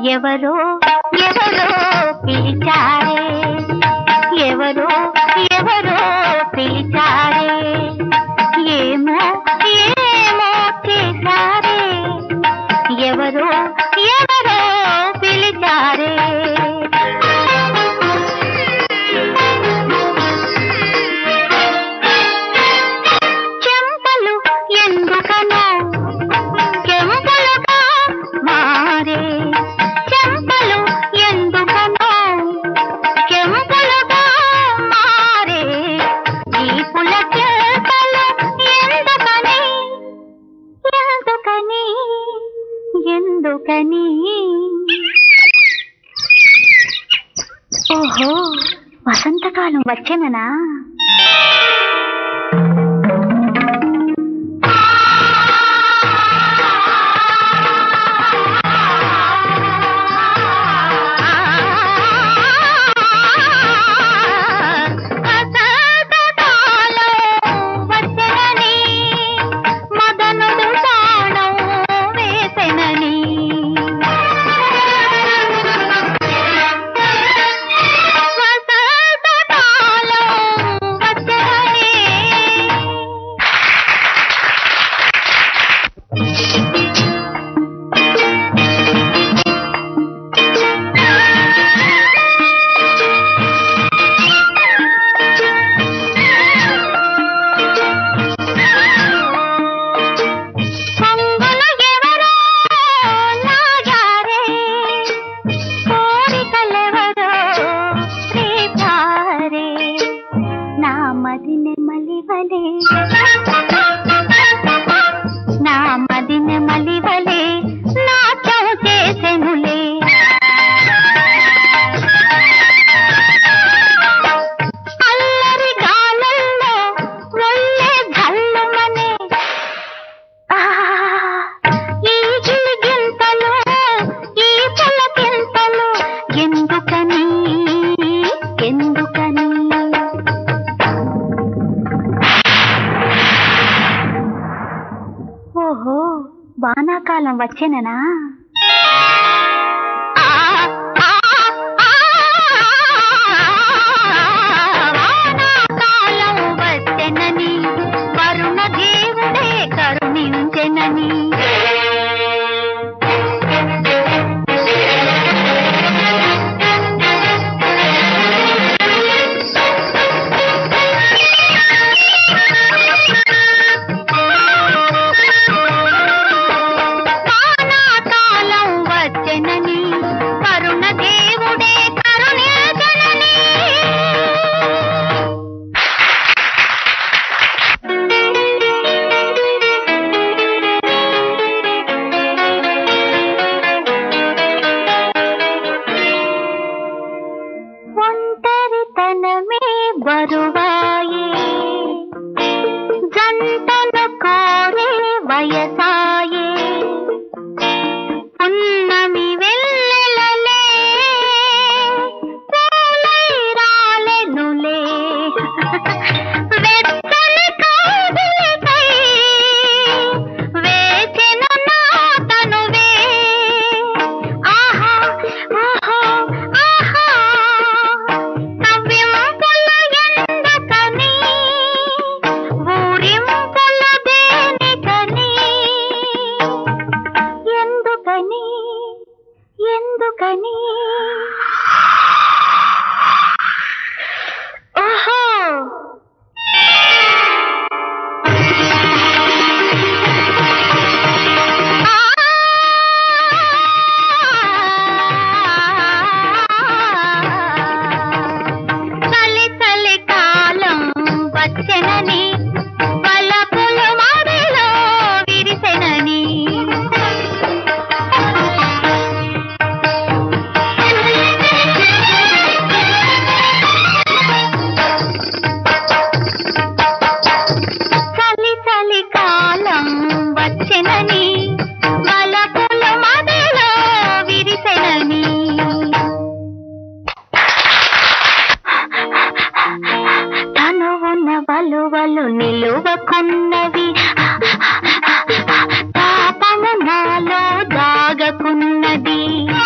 ఎవరో ఎవరో పిలిచారే ఎవరో ఎవరో పిలిచారే ఏమో ఏమో చేశారే ఎవరో ఎవరో పిలిచారే చెంపలు ఎందుకనో చెంపలుగా మారే చెంపలు ఎందుకనో చెంపలుగా మారే ఈ పుల చెంపలు ఎందుకని ఎందుకని ఎందుకని ఓహో వసంతకాలం వచ్చేననా మదనుడు బాణం వేసెనని వసంతకాలం వచ్చెనని పొంగున ఎవరో లాగారే కోరికలెవరో రేపారే నా మదిని మలివలే నా మదిని మలివలే నాట్యం చేసెనులే అల్లరి గాలల్లో ఒళ్ళే ఘల్లుమనే ఆ ఈ గిలిగింతలు ఈ పులకింతలు ఎందుకని ఎందుకని ఓహో వానాకాలం వచ్చేననా వానాకాలం వచ్చెనని వరుణ దేవుడే కరుణించెనని వానాకాలం వచ్చెనని కరుణ దేవుడే కరుణించెనని ఒంటరితనమే బరువాయే జంటను కోరే వయసాయే పున్నమి వెన్నెలలే పూలై రాలెనులే వెచ్చని కౌగిలికై వేచెను నా తనువే ఆహా ఓహో ఆహా నవ్వింపుల ఎందుకని ఊరింపుల దేనికని ఎందుకని ఎందుకని ఓహో చలి చలి కాలం వచ్చెనని పలపులు మడిలో విరిసెనని చలి చలి కాలం వచ్చెనని పలపులు మడిలో విరిసెనని తనువున వలువలు నిలువకున్నవి తాపము నాలో దాగకున్నది